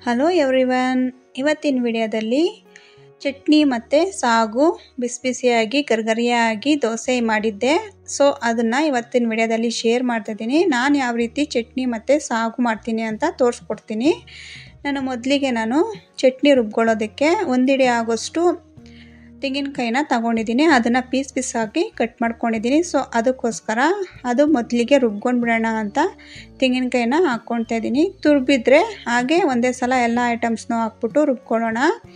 hello everyone ಇವತ್ತಿನ ವಿಡಿಯೋದಲ್ಲಿ ಚಟ್ನಿ ಮತ್ತು ಸಾಗು ಬಿಸಿ ಬಿಸಿಯಾಗಿ ಗರ್ಗರಿಯಾಗಿ ದೋಸೆ ಮಾಡಿದ್ದೆ ಸೊ ಅದನ್ನು ಇವತ್ತಿನ ವಿಡಿಯೋದಲ್ಲಿ ಶೇರ್ ಮಾಡ್ತಾಯಿದ್ದೀನಿ ನಾನು ಯಾವ ರೀತಿ ಚಟ್ನಿ ಮತ್ತು ಸಾಗು ಮಾಡ್ತೀನಿ ಅಂತ ತೋರಿಸ್ಕೊಡ್ತೀನಿ ನಾನು ಮೊದಲಿಗೆ ನಾನು ಚಟ್ನಿ ರುಬ್ಕೊಳ್ಳೋದಕ್ಕೆ ಒಂದಿಡೆ ಆಗೋಷ್ಟು ತೆಂಗಿನಕಾಯಿನ ತಗೊಂಡಿದ್ದೀನಿ ಅದನ್ನು ಪೀಸ್ ಪೀಸಾಗಿ ಕಟ್ ಮಾಡ್ಕೊಂಡಿದ್ದೀನಿ ಸೊ ಅದಕ್ಕೋಸ್ಕರ ಅದು ಮೊದಲಿಗೆ ರುಬ್ಕೊಂಡ್ಬಿಡೋಣ ಅಂತ ತೆಂಗಿನಕಾಯಿನ ಹಾಕ್ಕೊಳ್ತಾ ಇದ್ದೀನಿ ತುರ್ಬಿದ್ರೆ ಹಾಗೆ ಒಂದೇ ಸಲ ಎಲ್ಲ ಐಟಮ್ಸ್ನೂ ಹಾಕ್ಬಿಟ್ಟು ರುಬ್ಕೊಳ್ಳೋಣ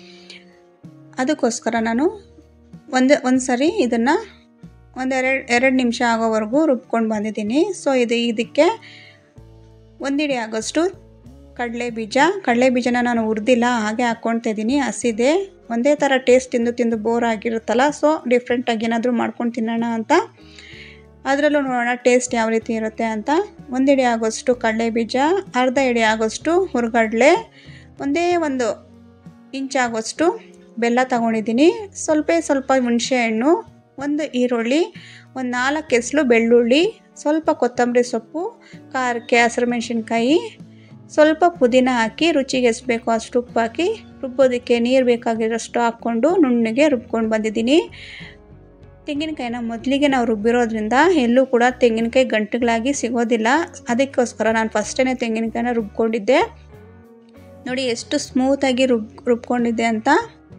ಅದಕ್ಕೋಸ್ಕರ ನಾನು ಒಂದು ಒಂದು ಸರಿ ಇದನ್ನು ಒಂದೆರಡು ಎರಡು ನಿಮಿಷ ಆಗೋವರೆಗೂ ರುಬ್ಕೊಂಡು ಬಂದಿದ್ದೀನಿ ಸೊ ಇದು ಇದಕ್ಕೆ ಒಂದಿಡೆ ಆಗೋಷ್ಟು ಕಡಲೆ ಬೀಜ ಕಡಲೆ ಬೀಜನ ನಾನು ಹುರಿದಿಲ್ಲ ಹಾಗೆ ಹಾಕ್ಕೊಳ್ತಾ ಇದ್ದೀನಿ ಹಸಿದೆ ಒಂದೇ ಥರ ಟೇಸ್ಟ್ ತಿಂದು ತಿಂದು ಬೋರ್ ಆಗಿರುತ್ತಲ್ಲ ಸೊ ಡಿಫ್ರೆಂಟಾಗಿ ಏನಾದರೂ ಮಾಡ್ಕೊಂಡು ತಿನ್ನೋಣ ಅಂತ ಅದರಲ್ಲೂ ನೋಡೋಣ ಟೇಸ್ಟ್ ಯಾವ ರೀತಿ ಇರುತ್ತೆ ಅಂತ ಒಂದಿಡೆ ಆಗೋಷ್ಟು ಕಡಲೆ ಬೀಜ ಅರ್ಧ ಇಡೆ ಆಗೋಷ್ಟು ಹುರುಗಡ್ಲೆ ಒಂದೇ ಒಂದು ಇಂಚ್ ಆಗೋಷ್ಟು ಬೆಲ್ಲ ತಗೊಂಡಿದ್ದೀನಿ ಸ್ವಲ್ಪ ಸ್ವಲ್ಪ ಹುಣಸೆಹಣ್ಣು ಒಂದು ಈರುಳ್ಳಿ ಒಂದು ನಾಲ್ಕು ಎಸಲು ಬೆಳ್ಳುಳ್ಳಿ ಸ್ವಲ್ಪ ಕೊತ್ತಂಬರಿ ಸೊಪ್ಪು ಖಾರಕ್ಕೆ ಹಸಿರು ಮೆಣಸಿನ್ಕಾಯಿ ಸ್ವಲ್ಪ ಪುದೀನ ಹಾಕಿ ರುಚಿಗೆ ಎಷ್ಟು ಬೇಕೋ ಅಷ್ಟು ಉಪ್ಪು ಹಾಕಿ ರುಬ್ಬೋದಕ್ಕೆ ನೀರು ಬೇಕಾಗಿರೋಷ್ಟು ಹಾಕ್ಕೊಂಡು ನುಣ್ಣಗೆ ರುಬ್ಕೊಂಡು ಬಂದಿದ್ದೀನಿ ತೆಂಗಿನಕಾಯಿನ ಮೊದಲಿಗೆ ನಾವು ರುಬ್ಬಿರೋದ್ರಿಂದ ಎಲ್ಲೂ ಕೂಡ ತೆಂಗಿನಕಾಯಿ ಗಂಟುಗಳಾಗಿ ಸಿಗೋದಿಲ್ಲ ಅದಕ್ಕೋಸ್ಕರ ನಾನು ಫಸ್ಟೇ ತೆಂಗಿನಕಾಯಿನ ರುಬ್ಕೊಂಡಿದ್ದೆ ನೋಡಿ ಎಷ್ಟು ಸ್ಮೂತಾಗಿ ರುಬ್ ರುಬ್ಕೊಂಡಿದ್ದೆ ಅಂತ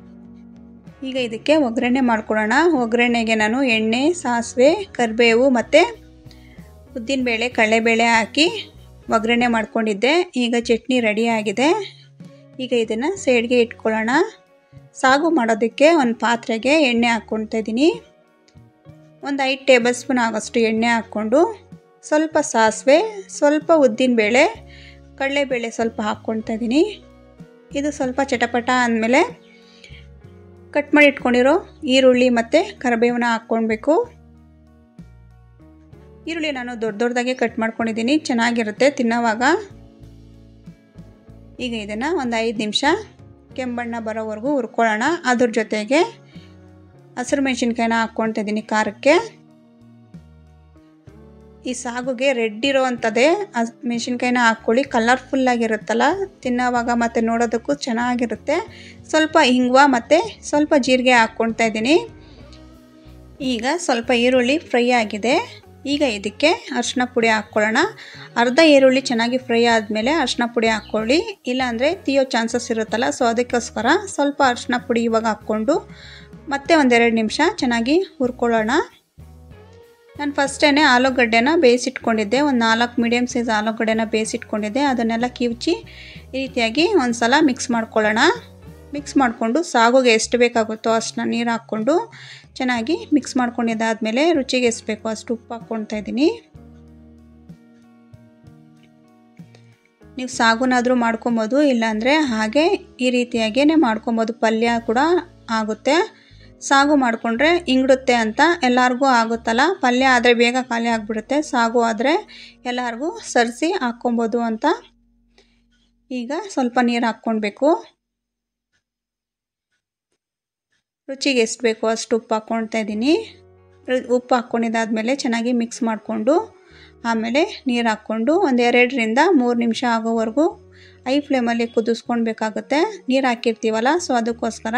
ಈಗ ಇದಕ್ಕೆ ಒಗ್ಗರಣೆ ಮಾಡ್ಕೊಳ್ಳೋಣ ಒಗ್ಗರಣೆಗೆ ನಾನು ಎಣ್ಣೆ ಸಾಸಿವೆ ಕರಿಬೇವು ಮತ್ತು ಉದ್ದಿನಬೇಳೆ ಕಡಲೆಬೇಳೆ ಹಾಕಿ ಒಗ್ಗರಣೆ ಮಾಡ್ಕೊಂಡಿದ್ದೆ ಈಗ ಚಟ್ನಿ ರೆಡಿ ಆಗಿದೆ ಈಗ ಇದನ್ನು ಸೈಡ್ಗೆ ಇಟ್ಕೊಳ್ಳೋಣ ಸಾಗು ಮಾಡೋದಕ್ಕೆ ಒಂದು ಪಾತ್ರೆಗೆ ಎಣ್ಣೆ ಹಾಕ್ಕೊಳ್ತಾ ಇದ್ದೀನಿ ಒಂದು ಐದು ಟೇಬಲ್ ಸ್ಪೂನ್ ಆಗೋಷ್ಟು ಎಣ್ಣೆ ಹಾಕ್ಕೊಂಡು ಸ್ವಲ್ಪ ಸಾಸಿವೆ ಸ್ವಲ್ಪ ಉದ್ದಿನಬೇಳೆ ಕಡಲೆಬೇಳೆ ಸ್ವಲ್ಪ ಹಾಕ್ಕೊಳ್ತಾ ಇದ್ದೀನಿ ಇದು ಸ್ವಲ್ಪ ಚಟಪಟ ಅಂದಮೇಲೆ ಕಟ್ ಮಾಡಿ ಇಟ್ಕೊಂಡಿರೋ ಈರುಳ್ಳಿ ಮತ್ತು ಕರಿಬೇವನ್ನ ಹಾಕ್ಕೊಳ್ಬೇಕು ಈರುಳ್ಳಿ ನಾನು ದೊಡ್ಡ ದೊಡ್ಡದಾಗೆ ಕಟ್ ಮಾಡ್ಕೊಂಡಿದ್ದೀನಿ ಚೆನ್ನಾಗಿರುತ್ತೆ ತಿನ್ನೋವಾಗ ಈಗ ಇದನ್ನು ಒಂದು ಐದು ನಿಮಿಷ ಕೆಂಬಣ್ಣ ಬರೋವರೆಗೂ ಹುರ್ಕೊಳ್ಳೋಣ ಅದ್ರ ಜೊತೆಗೆ ಹಸಿರು ಮೆಣಸಿನ್ಕಾಯಿನ ಹಾಕ್ಕೊಳ್ತಾ ಇದ್ದೀನಿ ಖಾರಕ್ಕೆ ಈ ಸಾಗುಗೆ ರೆಡ್ ಇರೋ ಅಂಥದ್ದೇ ಮೆಣಸಿನ್ಕಾಯಿನ ಹಾಕ್ಕೊಳ್ಳಿ ಕಲರ್ಫುಲ್ಲಾಗಿರುತ್ತಲ್ಲ ತಿನ್ನೋವಾಗ ಮತ್ತು ನೋಡೋದಕ್ಕೂ ಚೆನ್ನಾಗಿರುತ್ತೆ ಸ್ವಲ್ಪ ಹಿಂಗುವ ಮತ್ತು ಸ್ವಲ್ಪ ಜೀರಿಗೆ ಹಾಕ್ಕೊಳ್ತಾ ಇದ್ದೀನಿ ಈಗ ಸ್ವಲ್ಪ ಈರುಳ್ಳಿ ಫ್ರೈ ಆಗಿದೆ ಈಗ ಇದಕ್ಕೆ ಅರಿಶಿನ ಪುಡಿ ಹಾಕ್ಕೊಳ್ಳೋಣ ಅರ್ಧ ಈರುಳ್ಳಿ ಚೆನ್ನಾಗಿ ಫ್ರೈ ಆದಮೇಲೆ ಅರಿಶಿನ ಪುಡಿ ಹಾಕ್ಕೊಳ್ಳಿ ಇಲ್ಲಾಂದರೆ ತೀಯೋ ಚಾನ್ಸಸ್ ಇರುತ್ತಲ್ಲ ಸೊ ಅದಕ್ಕೋಸ್ಕರ ಸ್ವಲ್ಪ ಅರಿಶಿನ ಪುಡಿ ಇವಾಗ ಹಾಕ್ಕೊಂಡು ಮತ್ತೆ ಒಂದೆರಡು ನಿಮಿಷ ಚೆನ್ನಾಗಿ ಹುರ್ಕೊಳ್ಳೋಣ ನಾನು ಫಸ್ಟೇ ಆಲೂಗಡ್ಡೆನ ಬೇಯಿಸಿಟ್ಕೊಂಡಿದ್ದೆ ಒಂದು ನಾಲ್ಕು ಮೀಡಿಯಮ್ ಸೈಜ್ ಆಲೂಗಡ್ಡೆನ ಬೇಯಿಸಿಟ್ಕೊಂಡಿದ್ದೆ ಅದನ್ನೆಲ್ಲ ಕಿವುಚಿ ಈ ರೀತಿಯಾಗಿ ಒಂದು ಸಲ ಮಿಕ್ಸ್ ಮಾಡ್ಕೊಳ್ಳೋಣ ಮಿಕ್ಸ್ ಮಾಡಿಕೊಂಡು ಸಾಗುಗೆ ಎಷ್ಟು ಬೇಕಾಗುತ್ತೋ ಅಷ್ಟನ್ನ ನೀರು ಹಾಕ್ಕೊಂಡು ಚೆನ್ನಾಗಿ ಮಿಕ್ಸ್ ಮಾಡ್ಕೊಂಡಿದ್ದಾದಮೇಲೆ ರುಚಿಗೆ ಎಷ್ಟು ಬೇಕೋ ಅಷ್ಟು ಉಪ್ಪು ಹಾಕ್ಕೊಳ್ತಾ ಇದ್ದೀನಿ ನೀವು ಸಾಗುನಾದರೂ ಮಾಡ್ಕೊಬೋದು ಇಲ್ಲಾಂದರೆ ಹಾಗೆ ಈ ರೀತಿಯಾಗೇ ಮಾಡ್ಕೊಬೋದು ಪಲ್ಯ ಕೂಡ ಆಗುತ್ತೆ ಸಾಗು ಮಾಡಿಕೊಂಡ್ರೆ ಇಂಗಿಡುತ್ತೆ ಅಂತ ಎಲ್ಲರಿಗೂ ಆಗುತ್ತಲ್ಲ ಪಲ್ಯ ಆದರೆ ಬೇಗ ಖಾಲಿ ಆಗಿಬಿಡುತ್ತೆ ಸಾಗು ಆದರೆ ಎಲ್ಲರಿಗೂ ಸರಿಸಿ ಹಾಕ್ಕೊಬೋದು ಅಂತ ಈಗ ಸ್ವಲ್ಪ ನೀರು ಹಾಕ್ಕೊಳ್ಬೇಕು ರುಚಿಗೆ ಎಷ್ಟು ಬೇಕೋ ಅಷ್ಟು ಉಪ್ಪು ಹಾಕ್ಕೊಳ್ತಾ ಇದ್ದೀನಿ ಉಪ್ಪು ಹಾಕ್ಕೊಂಡಿದ್ದಾದಮೇಲೆ ಚೆನ್ನಾಗಿ ಮಿಕ್ಸ್ ಮಾಡಿಕೊಂಡು ಆಮೇಲೆ ನೀರು ಹಾಕ್ಕೊಂಡು ಒಂದು ಎರಡರಿಂದ ಮೂರು ನಿಮಿಷ ಆಗೋವರೆಗೂ ಐ ಫ್ಲೇಮಲ್ಲಿ ಕುದಿಸ್ಕೊಳ್ಬೇಕಾಗುತ್ತೆ ನೀರು ಹಾಕಿರ್ತೀವಲ್ಲ ಸೊ ಅದಕ್ಕೋಸ್ಕರ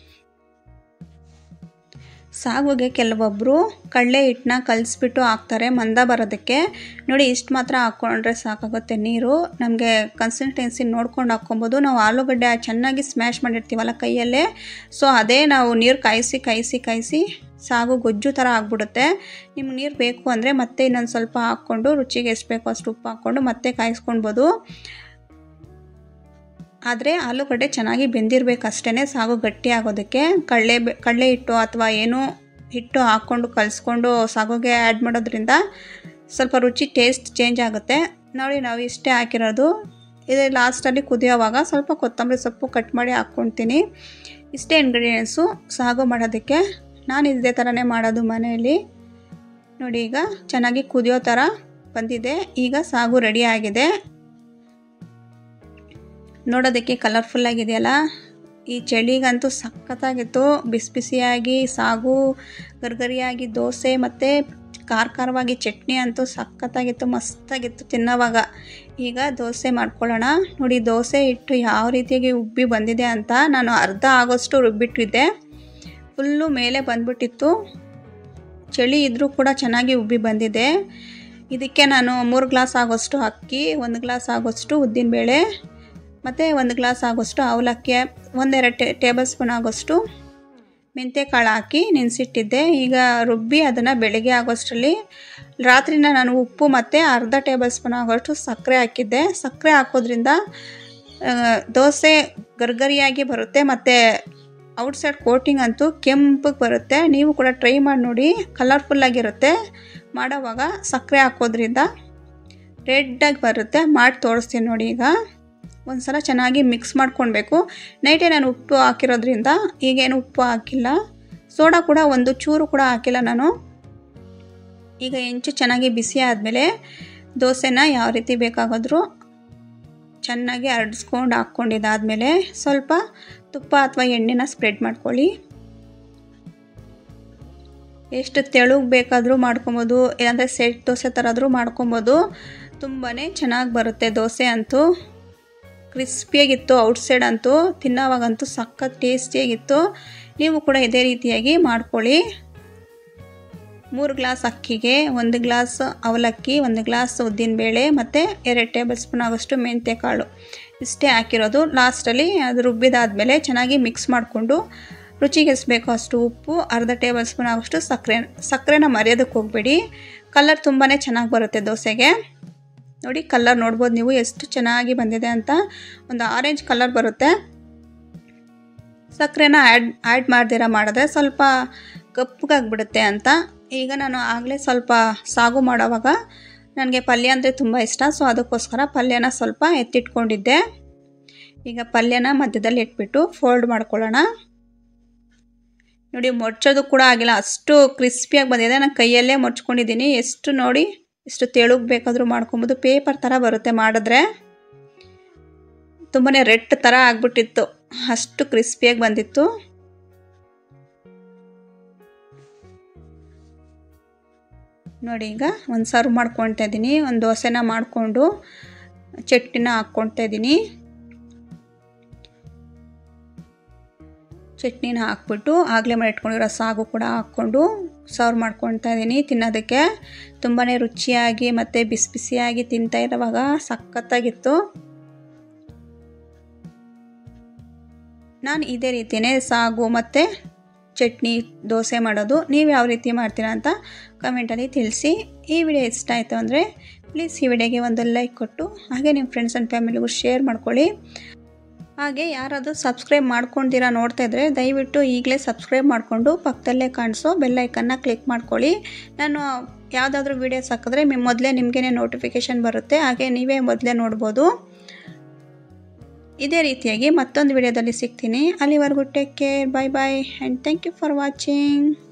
ಸಾಗುಗೆ ಕೆಲವೊಬ್ಬರು ಕಡಲೆ ಹಿಟ್ಟನ್ನ ಕಲಿಸ್ಬಿಟ್ಟು ಹಾಕ್ತಾರೆ ಮಂದ ಬರೋದಕ್ಕೆ ನೋಡಿ ಇಷ್ಟು ಮಾತ್ರ ಹಾಕ್ಕೊಂಡ್ರೆ ಸಾಕಾಗುತ್ತೆ ನೀರು ನಮಗೆ ಕನ್ಸಿಸ್ಟೆನ್ಸಿ ನೋಡ್ಕೊಂಡು ಹಾಕ್ಕೊಬೋದು ನಾವು ಆಲೂಗಡ್ಡೆ ಚೆನ್ನಾಗಿ ಸ್ಮ್ಯಾಶ್ ಮಾಡಿರ್ತೀವಲ್ಲ ಕೈಯಲ್ಲೇ ಸೊ ಅದೇ ನಾವು ನೀರು ಕಾಯಿಸಿ ಕಾಯಿಸಿ ಕಾಯಿಸಿ ಸಾಗು ಗೊಜ್ಜು ಥರ ಆಗಿಬಿಡುತ್ತೆ ನಿಮ್ಗೆ ನೀರು ಬೇಕು ಅಂದರೆ ಮತ್ತೆ ಇನ್ನೊಂದು ಸ್ವಲ್ಪ ಹಾಕ್ಕೊಂಡು ರುಚಿಗೆ ಎಷ್ಟು ಬೇಕೋ ಅಷ್ಟು ಉಪ್ಪು ಹಾಕ್ಕೊಂಡು ಮತ್ತೆ ಕಾಯಿಸ್ಕೊಳ್ಬೋದು ಆದರೆ ಆಲೂಗಡ್ಡೆ ಚೆನ್ನಾಗಿ ಬೆಂದಿರಬೇಕಷ್ಟೇ ಸಾಗು ಗಟ್ಟಿ ಆಗೋದಕ್ಕೆ ಕಡಲೆ ಕಡಲೆ ಹಿಟ್ಟು ಅಥವಾ ಏನೂ ಹಿಟ್ಟು ಹಾಕ್ಕೊಂಡು ಕಲಿಸ್ಕೊಂಡು ಸಾಗುಗೆ ಆ್ಯಡ್ ಮಾಡೋದ್ರಿಂದ ಸ್ವಲ್ಪ ರುಚಿ ಟೇಸ್ಟ್ ಚೇಂಜ್ ಆಗುತ್ತೆ ನೋಡಿ ನಾವು ಇಷ್ಟೇ ಹಾಕಿರೋದು ಇದು ಲಾಸ್ಟಲ್ಲಿ ಕುದಿಯೋವಾಗ ಸ್ವಲ್ಪ ಕೊತ್ತಂಬರಿ ಸೊಪ್ಪು ಕಟ್ ಮಾಡಿ ಹಾಕ್ಕೊಳ್ತೀನಿ ಇಷ್ಟೇ ಇಂಗ್ರೀಡಿಯೆಂಟ್ಸು ಸಾಗು ಮಾಡೋದಕ್ಕೆ ನಾನು ಇದೇ ಥರನೇ ಮಾಡೋದು ಮನೆಯಲ್ಲಿ ನೋಡಿ ಈಗ ಚೆನ್ನಾಗಿ ಕುದಿಯೋ ಥರ ಬಂದಿದೆ ಈಗ ಸಾಗು ರೆಡಿ ಆಗಿದೆ ನೋಡೋದಕ್ಕೆ ಕಲರ್ಫುಲ್ ಆಗಿದೆಯಲ್ಲ ಈ ಚಳಿಗಂತೂ ಸಖತ್ತಾಗಿತ್ತು ಬಿಸಿ ಬಿಸಿಯಾಗಿ ಸಾಗು ಗರ್ಗರಿಯಾಗಿ ದೋಸೆ ಮತ್ತು ಖಾರ ಖಾರವಾಗಿ ಚಟ್ನಿ ಅಂತೂ ಸಖತ್ತಾಗಿತ್ತು ಮಸ್ತಾಗಿತ್ತು ತಿನ್ನೋವಾಗ ಈಗ ದೋಸೆ ಮಾಡ್ಕೊಳ್ಳೋಣ ನೋಡಿ ದೋಸೆ ಹಿಟ್ಟು ಯಾವ ರೀತಿಯಾಗಿ ಉಬ್ಬಿ ಬಂದಿದೆ ಅಂತ ನಾನು ಅರ್ಧ ಆಗೋಷ್ಟು ರುಬ್ಬಿಟ್ಟಿದ್ದೆ ಫುಲ್ಲು ಮೇಲೆ ಬಂದ್ಬಿಟ್ಟಿತ್ತು ಚಳಿ ಇದ್ದರೂ ಕೂಡ ಚೆನ್ನಾಗಿ ಉಬ್ಬಿ ಬಂದಿದೆ ಇದಕ್ಕೆ ನಾನು ಮೂರು ಗ್ಲಾಸ್ ಆಗೋಷ್ಟು ಅಕ್ಕಿ ಒಂದು ಗ್ಲಾಸ್ ಆಗೋಷ್ಟು ಉದ್ದಿನಬೇಳೆ ಮತ್ತು ಒಂದು ಗ್ಲಾಸ್ ಆಗೋಷ್ಟು ಅವಲಕ್ಕಿ ಒಂದೆರಡು ಟೇ ಟೇಬಲ್ ಸ್ಪೂನ್ ಆಗೋಷ್ಟು ಮೆಂತ್ಯಕಾಳು ಹಾಕಿ ನೆನೆಸಿಟ್ಟಿದ್ದೆ ಈಗ ರುಬ್ಬಿ ಅದನ್ನು ಬೆಳಗ್ಗೆ ಆಗೋಷ್ಟರಲ್ಲಿ ರಾತ್ರಿನ ನಾನು ಉಪ್ಪು ಮತ್ತು ಅರ್ಧ ಟೇಬಲ್ ಸ್ಪೂನ್ ಆಗೋಷ್ಟು ಸಕ್ಕರೆ ಹಾಕಿದ್ದೆ ಸಕ್ಕರೆ ಹಾಕೋದ್ರಿಂದ ದೋಸೆ ಗರ್ಗರಿಯಾಗಿ ಬರುತ್ತೆ ಮತ್ತು ಔಟ್ಸೈಡ್ ಕೋಟಿಂಗ್ ಅಂತೂ ಕೆಂಪಗೆ ಬರುತ್ತೆ ನೀವು ಕೂಡ ಟ್ರೈ ಮಾಡಿ ನೋಡಿ ಕಲರ್ಫುಲ್ಲಾಗಿರುತ್ತೆ ಮಾಡೋವಾಗ ಸಕ್ಕರೆ ಹಾಕೋದ್ರಿಂದ ರೆಡ್ಡಾಗಿ ಬರುತ್ತೆ ಮಾಡಿ ತೋರಿಸ್ತೀನಿ ನೋಡಿ ಈಗ ಒಂದು ಸಲ ಚೆನ್ನಾಗಿ ಮಿಕ್ಸ್ ಮಾಡ್ಕೊಳ್ಬೇಕು ನೈಟೇ ನಾನು ಉಪ್ಪು ಹಾಕಿರೋದ್ರಿಂದ ಈಗೇನು ಉಪ್ಪು ಹಾಕಿಲ್ಲ ಸೋಡಾ ಕೂಡ ಒಂದು ಚೂರು ಕೂಡ ಹಾಕಿಲ್ಲ ನಾನು ಈಗ ಹೆಂಚು ಚೆನ್ನಾಗಿ ಬಿಸಿ ಆದಮೇಲೆ ದೋಸೆನ ಯಾವ ರೀತಿ ಬೇಕಾಗಾದರೂ ಚೆನ್ನಾಗಿ ಹರಡಿಸ್ಕೊಂಡು ಹಾಕ್ಕೊಂಡಿದ್ದಾದಮೇಲೆ ಸ್ವಲ್ಪ ತುಪ್ಪ ಅಥವಾ ಎಣ್ಣೆನ ಸ್ಪ್ರೆಡ್ ಮಾಡ್ಕೊಳ್ಳಿ ಎಷ್ಟು ತೆಳುಗೆ ಬೇಕಾದರೂ ಮಾಡ್ಕೊಬೋದು ಇಲ್ಲಾಂದರೆ ಸೆಟ್ ದೋಸೆ ಥರ ಆದರೂ ಮಾಡ್ಕೊಬೋದು ತುಂಬಾ ಚೆನ್ನಾಗಿ ಬರುತ್ತೆ ದೋಸೆ ಅಂತೂ ಕ್ರಿಸ್ಪಿಯಾಗಿತ್ತು ಔಟ್ಸೈಡ್ ಅಂತೂ ತಿನ್ನೋವಾಗಂತೂ ಸಖತ್ ಟೇಸ್ಟಿಯಾಗಿತ್ತು ನೀವು ಕೂಡ ಇದೇ ರೀತಿಯಾಗಿ ಮಾಡ್ಕೊಳ್ಳಿ ಮೂರು ಗ್ಲಾಸ್ ಅಕ್ಕಿಗೆ ಒಂದು ಗ್ಲಾಸ್ ಅವಲಕ್ಕಿ ಒಂದು ಗ್ಲಾಸ್ ಉದ್ದಿನಬೇಳೆ ಮತ್ತು ಎರಡು ಟೇಬಲ್ ಸ್ಪೂನ್ ಆಗೋಷ್ಟು ಮೆಂತ್ಯ ಕಾಳು ಇಷ್ಟೇ ಹಾಕಿರೋದು ಲಾಸ್ಟಲ್ಲಿ ಅದು ರುಬ್ಬಿದಾದಮೇಲೆ ಚೆನ್ನಾಗಿ ಮಿಕ್ಸ್ ಮಾಡಿಕೊಂಡು ರುಚಿಗೆ ಎಷ್ಟು ಬೇಕೋ ಅಷ್ಟು ಉಪ್ಪು ಅರ್ಧ ಟೇಬಲ್ ಸ್ಪೂನ್ ಆಗೋಷ್ಟು ಸಕ್ಕರೆ ಸಕ್ಕರೆನ ಮರೆಯೋದಕ್ಕೆ ಹೋಗಬೇಡಿ ಕಲರ್ ತುಂಬಾ ಚೆನ್ನಾಗಿ ಬರುತ್ತೆ ದೋಸೆಗೆ ನೋಡಿ ಕಲರ್ ನೋಡ್ಬೋದು ನೀವು ಎಷ್ಟು ಚೆನ್ನಾಗಿ ಬಂದಿದೆ ಅಂತ ಒಂದು ಆರೆಂಜ್ ಕಲರ್ ಬರುತ್ತೆ ಸಕ್ಕರೆನ ಆ್ಯಡ್ ಆ್ಯಡ್ ಮಾಡ್ದಿರ ಮಾಡಿದ್ರೆ ಸ್ವಲ್ಪ ಕಪ್ಪಗಾಗ್ಬಿಡುತ್ತೆ ಅಂತ ಈಗ ನಾನು ಆಗಲೇ ಸ್ವಲ್ಪ ಸಾಗು ಮಾಡೋವಾಗ ನನಗೆ ಪಲ್ಯ ಅಂದರೆ ತುಂಬ ಇಷ್ಟ ಸೊ ಅದಕ್ಕೋಸ್ಕರ ಪಲ್ಯನ ಸ್ವಲ್ಪ ಎತ್ತಿಟ್ಕೊಂಡಿದ್ದೆ ಈಗ ಪಲ್ಯನ ಮಧ್ಯದಲ್ಲಿ ಇಟ್ಬಿಟ್ಟು ಫೋಲ್ಡ್ ಮಾಡ್ಕೊಳ್ಳೋಣ ನೋಡಿ ಮೊಡ್ಚೋದು ಕೂಡ ಆಗಿಲ್ಲ ಅಷ್ಟು ಕ್ರಿಸ್ಪಿಯಾಗಿ ಬಂದಿದೆ ನಾನು ಕೈಯಲ್ಲೇ ಮೊಡ್ಚ್ಕೊಂಡಿದ್ದೀನಿ ಎಷ್ಟು ನೋಡಿ ಎಷ್ಟು ತೆಳುಗೆ ಬೇಕಾದರೂ ಮಾಡ್ಕೊಬೋದು ಪೇಪರ್ ಥರ ಬರುತ್ತೆ ಮಾಡಿದ್ರೆ ತುಂಬಾ ರೆಡ್ ಥರ ಆಗ್ಬಿಟ್ಟಿತ್ತು ಅಷ್ಟು ಕ್ರಿಸ್ಪಿಯಾಗಿ ಬಂದಿತ್ತು ನೋಡಿ ಈಗ ಒಂದು ಸರ್ವ್ ಮಾಡ್ಕೊಳ್ತಾ ಇದ್ದೀನಿ ಒಂದು ದೋಸೆನ ಮಾಡಿಕೊಂಡು ಚಟ್ನಿನ ಹಾಕ್ಕೊಳ್ತಾ ಇದ್ದೀನಿ ಚಟ್ನಿನ ಹಾಕ್ಬಿಟ್ಟು ಆಗಲೇ ಮಾಡಿಟ್ಕೊಂಡಿರೋ ಸಾಗು ಕೂಡ ಹಾಕ್ಕೊಂಡು ಸರ್ವ್ ಮಾಡ್ಕೊಳ್ತಾ ಇದ್ದೀನಿ ತಿನ್ನೋದಕ್ಕೆ ತುಂಬಾ ರುಚಿಯಾಗಿ ಮತ್ತು ಬಿಸಿ ಬಿಸಿಯಾಗಿ ತಿಂತಾ ಇರುವಾಗ ಸಖತ್ತಾಗಿತ್ತು ನಾನು ಇದೇ ರೀತಿಯೇ ಸಾಗು ಮತ್ತು ಚಟ್ನಿ ದೋಸೆ ಮಾಡೋದು ನೀವು ಯಾವ ರೀತಿ ಮಾಡ್ತೀರಾ ಅಂತ ಕಮೆಂಟಲ್ಲಿ ತಿಳಿಸಿ ಈ ವಿಡಿಯೋ ಇಷ್ಟ ಆಯಿತು ಅಂದರೆ ಪ್ಲೀಸ್ ಈ ವಿಡಿಯೋಗೆ ಒಂದು ಲೈಕ್ ಕೊಟ್ಟು ಹಾಗೆ ನಿಮ್ಮ ಫ್ರೆಂಡ್ಸ್ ಆ್ಯಂಡ್ ಫ್ಯಾಮಿಲಿಗೂ ಶೇರ್ ಮಾಡ್ಕೊಳ್ಳಿ ಹಾಗೆ ಯಾರಾದರೂ ಸಬ್ಸ್ಕ್ರೈಬ್ ಮಾಡ್ಕೊಂಡಿರಾ ನೋಡ್ತಾ ಇದ್ದರೆ ದಯವಿಟ್ಟು ಈಗಲೇ ಸಬ್ಸ್ಕ್ರೈಬ್ ಮಾಡಿಕೊಂಡು ಪಕ್ಕದಲ್ಲೇ ಕಾಣಿಸೋ ಬೆಲ್ಲೈಕನ್ನ ಕ್ಲಿಕ್ ಮಾಡ್ಕೊಳ್ಳಿ ನಾನು ಯಾವುದಾದ್ರೂ ವೀಡಿಯೋಸ್ ಹಾಕಿದ್ರೆ ಮೊದಲೇ ನಿಮಗೇ ನೋಟಿಫಿಕೇಷನ್ ಬರುತ್ತೆ ಹಾಗೆ ನೀವೇ ಮೊದಲೇ ನೋಡ್ಬೋದು ಇದೇ ರೀತಿಯಾಗಿ ಮತ್ತೊಂದು ವಿಡಿಯೋದಲ್ಲಿ ಸಿಗ್ತೀನಿ ಅಲ್ಲಿವರೆಗೂ take care bye bye and thank you for watching